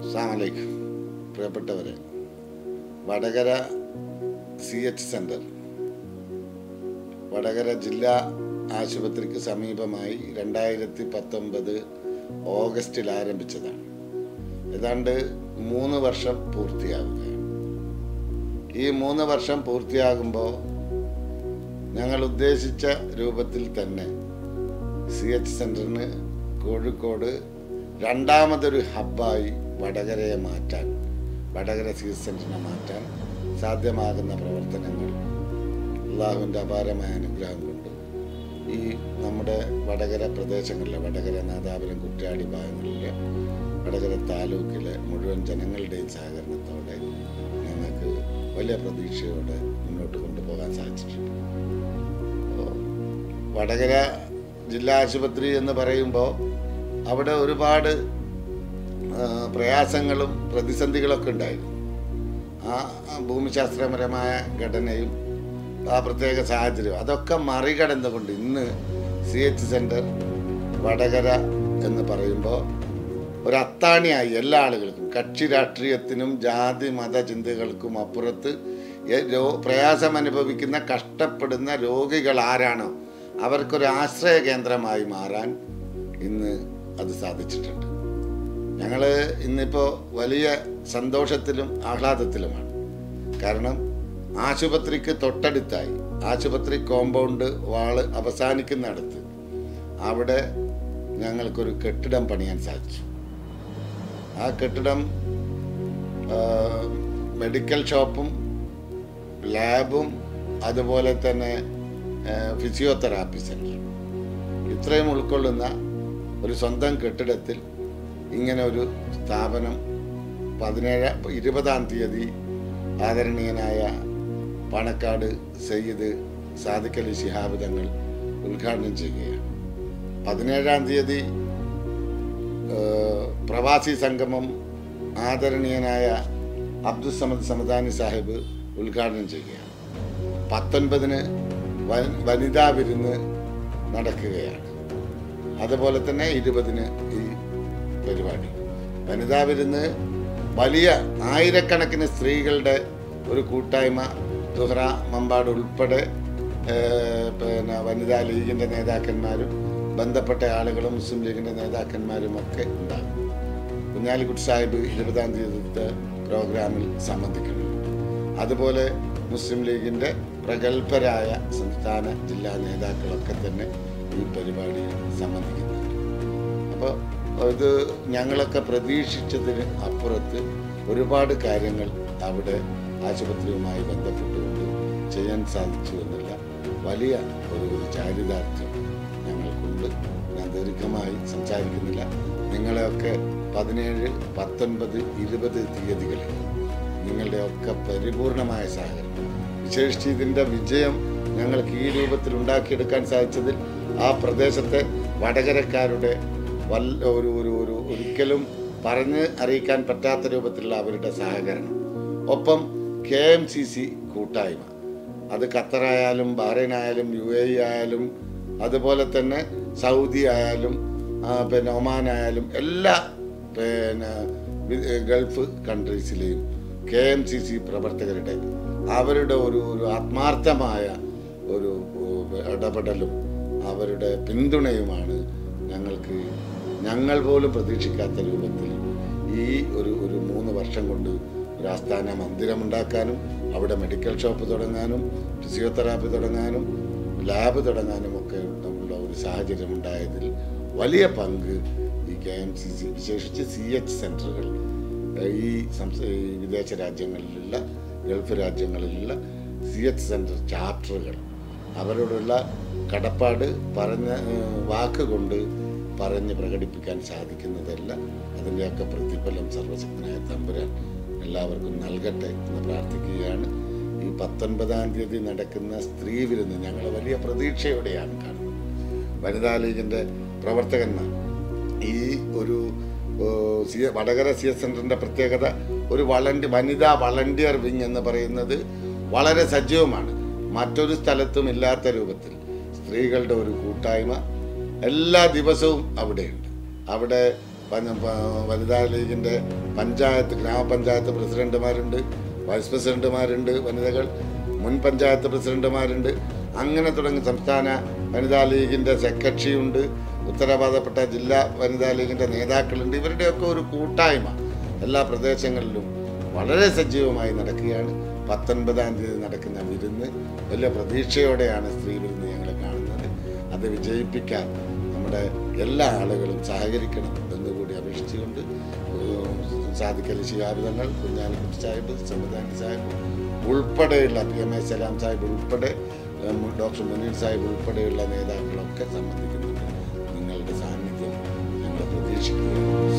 അസ്സാമലൈക്കും പ്രിയപ്പെട്ടവരെ Vadakara C H centre Vadakara ജില്ലാ ആശുപത്രിക്ക് സമീപമായി രണ്ടായിരത്തി പത്തൊമ്പത് ഓഗസ്റ്റിൽ ആരംഭിച്ചതാണ് ഏതാണ്ട് മൂന്ന് വർഷം പൂർത്തിയാവുകയാണ് ഈ മൂന്ന് വർഷം പൂർത്തിയാകുമ്പോൾ ഞങ്ങൾ ഉദ്ദേശിച്ച രൂപത്തിൽ തന്നെ സി എച്ച് സെൻറ്ററിന് കോഴിക്കോട് രണ്ടാമതൊരു ഹബ്ബായി വടകരയെ മാറ്റാൻ വടകര സി എച്ച് സെൻറ്ററിനെ മാറ്റാൻ സാധ്യമാകുന്ന പ്രവർത്തനങ്ങൾ അള്ളാഹുവിൻ്റെ അപാരമായ അനുഗ്രഹം കൊണ്ട് ഈ നമ്മുടെ വടകര പ്രദേശങ്ങളിലെ വടകര നാദാപുരം കുറ്റ്യാടി ഭാഗങ്ങളിലെ വടകര താലൂക്കിലെ മുഴുവൻ ജനങ്ങളുടെയും സഹകരണത്തോടെ ഞങ്ങൾക്ക് വലിയ പ്രതീക്ഷയോടെ മുന്നോട്ട് കൊണ്ടുപോകാൻ സാധിച്ചിട്ടുണ്ട് അപ്പോൾ വടകര ജില്ലാ ആശുപത്രി എന്ന് പറയുമ്പോൾ അവിടെ ഒരുപാട് ആ, പ്രയാസങ്ങളും പ്രതിസന്ധികളൊക്കെ ഉണ്ടായിരുന്നു ആ ആ ഭൂമിശാസ്ത്രപരമായ ഘടനയും ആ പ്രത്യേക സാഹചര്യവും അതൊക്കെ മറികടന്നുകൊണ്ട് ഇന്ന് സി എച്ച് സെൻറ്റർ വടകര എന്ന് പറയുമ്പോൾ ഒരു അത്താണിയായി എല്ലാ ആളുകൾക്കും കക്ഷി രാഷ്ട്രീയത്തിനും ജാതി മത ചിന്തകൾക്കും അപ്പുറത്ത് എ- രോ- പ്രയാസം അനുഭവിക്കുന്ന കഷ്ടപ്പെടുന്ന രോഗികൾ ആരാണോ അവർക്കൊരു ആശ്രയ കേന്ദ്രമായി മാറാൻ ഇന്ന് അത് സാധിച്ചിട്ടുണ്ട് ഞങ്ങൾ ഇന്നിപ്പോൾ വലിയ സന്തോഷത്തിലും ആഹ്ലാദത്തിലുമാണ് കാരണം ആശുപത്രിക്ക് തൊട്ടടുത്തായി ആശുപത്രി കോമ്പൗണ്ട് വാള് അവസാനിക്കുന്നിടത്ത് അവിടെ ഞങ്ങൾക്കൊരു കെട്ടിടം പണിയാൻ സാധിച്ചു ആ കെട്ടിടം ആ, മെഡിക്കൽ ഷോപ്പും ലാബും അതുപോലെ തന്നെ ആ, ഫിസിയോതെറാപ്പി സെൻ്ററും ഇത്രയും ഉൾക്കൊള്ളുന്ന ഒരു സ്വന്തം കെട്ടിടത്തിൽ ഇങ്ങനെ ഒരു സ്ഥാപനം പതിനേഴ് ഇരുപതാം തീയതി ആദരണീയനായ പാണക്കാട് സയ്യിദ് സാദിഖ് അലി ശിഹാബ് തങ്ങൾ ഉദ്ഘാടനം ചെയ്യുകയാണ് പതിനേഴാം തീയതി ഏഹ്, പ്രവാസി സംഗമം ആദരണീയനായ അബ്ദുസമദ് സമദാനി സാഹിബ് ഉദ്ഘാടനം ചെയ്യുകയാണ് പത്തൊൻപതിന് വ- വനിതാ വിരുന്ന് നടക്കുകയാണ് അതുപോലെ തന്നെ ഇരുപതിന് ഈ പരിപാടി വനിതാ വിരുന്ന് വലിയ ആയിരക്കണക്കിന് സ്ത്രീകളുടെ ഒരു കൂട്ടായ്മ ദുഹ്റ മമ്പാട് ഉൾപ്പെടെ ഏഹ്, പിന്നെ വനിതാ ലീഗിൻ്റെ നേതാക്കന്മാരും ബന്ധപ്പെട്ട ആളുകളും മുസ്ലിം ലീഗിൻ്റെ നേതാക്കന്മാരും ഒക്കെ ഉണ്ടാകും കുഞ്ഞാലിക്കുട്ടി സാഹിബ് ഇരുപതാം തീയതിത്തെ പ്രോഗ്രാമിൽ സംബന്ധിക്കുന്നുണ്ട് അതുപോലെ മുസ്ലിം ലീഗിൻ്റെ പ്രഗത്ഭരായ സംസ്ഥാന ജില്ലാ നേതാക്കളൊക്കെ തന്നെ ഈ പരിപാടിയിൽ സംബന്ധിക്കുന്നുണ്ട് അപ്പോൾ ഇത് ഞങ്ങളൊക്കെ പ്രതീക്ഷിച്ചതിന് അപ്പുറത്ത് ഒരുപാട് കാര്യങ്ങൾ അവിടെ ആശുപത്രിയുമായി ബന്ധപ്പെട്ടുകൊണ്ട് ചെയ്യാൻ സാധിച്ചു എന്നുള്ള വലിയ ഒരു ഒരു ചാരിതാർത്ഥ്യം ഞങ്ങൾക്കുണ്ട് ഞാൻ ദീർഘമായി സംസാരിക്കുന്നില്ല നിങ്ങളെയൊക്കെ പതിനേഴ് പത്തൊൻപത് ഇരുപത് തീയതികളിൽ നിങ്ങളുടെ ഒക്കെ പരിപൂർണമായ സഹകരണം വിശേഷിച്ച് ഇതിൻ്റെ വിജയം ഞങ്ങൾക്ക് ഈ രൂപത്തിൽ ഉണ്ടാക്കിയെടുക്കാൻ സാധിച്ചതിൽ ആ പ്രദേശത്തെ വടകരക്കാരുടെ വല്ല ഒരു ഒരു ഒരു ഒരിക്കലും പറഞ്ഞ് അറിയിക്കാൻ പറ്റാത്ത രൂപത്തിലുള്ള അവരുടെ സഹകരണം ഒപ്പം കെ എം സി സി കൂട്ടായ്മ അത് ഖത്തറായാലും ബഹ്റൈൻ ആയാലും യു എ ഇ ആയാലും അതുപോലെ തന്നെ സൗദി ആയാലും ആ, പിന്നെ ഒമാൻ ആയാലും എല്ലാ പിന്നെ വി- ഗൾഫ് കൺട്രീസിലെയും കെ എം സി സി പ്രവർത്തകരുടെ അവരുടെ ഒരു ഒരു ആത്മാർത്ഥമായ ഒരു ഉ- ഇടപെടലും അവരുടെ പിന്തുണയുമാണ് ഞങ്ങൾക്ക് ഞങ്ങൾ പോലും പ്രതീക്ഷിക്കാത്ത രൂപത്തിൽ ഈ ഒരു ഒരു മൂന്ന് വർഷം കൊണ്ട് ഒരു ആസ്ഥാന മന്ദിരമുണ്ടാക്കാനും അവിടെ മെഡിക്കൽ ഷോപ്പ് തുടങ്ങാനും ഫിസിയോതെറാപ്പി തുടങ്ങാനും ലാബ് തുടങ്ങാനും ഒക്കെ ഉള്ള ഒരു സാഹചര്യം ഉണ്ടായതിൽ വലിയ പങ്ക് ഈ കെ എം സി സി വിശേഷിച്ച് സി എച്ച് സെൻറ്ററുകൾ ഈ സംസ്ഥ ഈ വിദേശ രാജ്യങ്ങളിലുള്ള ഗൾഫ് രാജ്യങ്ങളിലുള്ള സി എച്ച് സെൻറ്റർ ചാപ്റ്ററുകൾ അവരോടുള്ള കടപ്പാട് പറഞ്ഞ ഏഹ്, വാക്ക് കൊണ്ട് പറഞ്ഞ് പ്രകടിപ്പിക്കാൻ സാധിക്കുന്നതല്ല അതിൻ്റെയൊക്കെ പ്രതിഫലം സർവശക്തനായ തമ്പുരാൻ എല്ലാവർക്കും നൽകട്ടെ എന്ന് പ്രാർത്ഥിക്കുകയാണ് ഈ പത്തൊൻപതാം തീയതി നടക്കുന്ന സ്ത്രീ വിരുന്ന് ഞങ്ങൾ വലിയ പ്രതീക്ഷയോടെയാണ് കാണുന്നത് വനിതാ ലീഗിൻ്റെ പ്രവർത്തകന്മാർ ഈ ഒരു ഓ, സി വടകര സി എസ് സെൻറ്ററിൻ്റെ പ്രത്യേകത ഒരു വളണ്ടി വനിതാ വളണ്ടിയർ വിങ് എന്ന് പറയുന്നത് വളരെ സജീവമാണ് മറ്റൊരു സ്ഥലത്തും ഇല്ലാത്ത രൂപത്തിൽ സ്ത്രീകളുടെ ഒരു കൂട്ടായ്മ എല്ലാ ദിവസവും അവിടെയുണ്ട് അവിടെ പഞ്ച- പ- വനിതാ ലീഗിൻ്റെ പഞ്ചായത്ത് ഗ്രാമപഞ്ചായത്ത് പ്രസിഡന്റുമാരുണ്ട് വൈസ് പ്രസിഡന്റുമാരുണ്ട് വനിതകൾ മുൻ പഞ്ചായത്ത് പ്രസിഡന്റുമാരുണ്ട് അങ്ങനെ തുടങ്ങി സംസ്ഥാന വനിതാ ലീഗിൻ്റെ സെക്രട്ടറിയുണ്ട് ഉത്തരവാദപ്പെട്ട ജില്ലാ വനിതാ ലീഗിൻ്റെ നേതാക്കളുണ്ട് ഇവരുടെയൊക്കെ ഒരു കൂട്ടായ്മ എല്ലാ പ്രദേശങ്ങളിലും വളരെ സജീവമായി നടക്കുകയാണ് പത്തൊൻപതാം തീയതി നടക്കുന്ന വിരുന്ന് വലിയ പ്രതീക്ഷയോടെയാണ് സ്ത്രീ വിരുന്ന് ഞങ്ങൾ കാണുന്നത് അത് വിജയിപ്പിക്കാൻ നമ്മുടെ എല്ലാ ആളുകളും സഹകരിക്കണം എന്നുകൂടി അപേക്ഷിച്ചുകൊണ്ട് സാധിക്കലി ശിഹാബ് തങ്ങൾ കുഞ്ഞാലിക്കുട്ടി സാഹിബ് സംവിധാനി സാഹിബ് ഉൾപ്പെടെയുള്ള പി എം എ സലാം സാഹിബ് ഉൾപ്പെടെ ഉം, ഡോക്ടർ മുനീർ സാഹിബ് ഉൾപ്പെടെയുള്ള നേതാക്കളൊക്കെ സംബന്ധിക്കുന്നുണ്ട് നിങ്ങളുടെ സാന്നിധ്യം ഞങ്ങൾ പ്രതീക്ഷിക്കുകയാണ്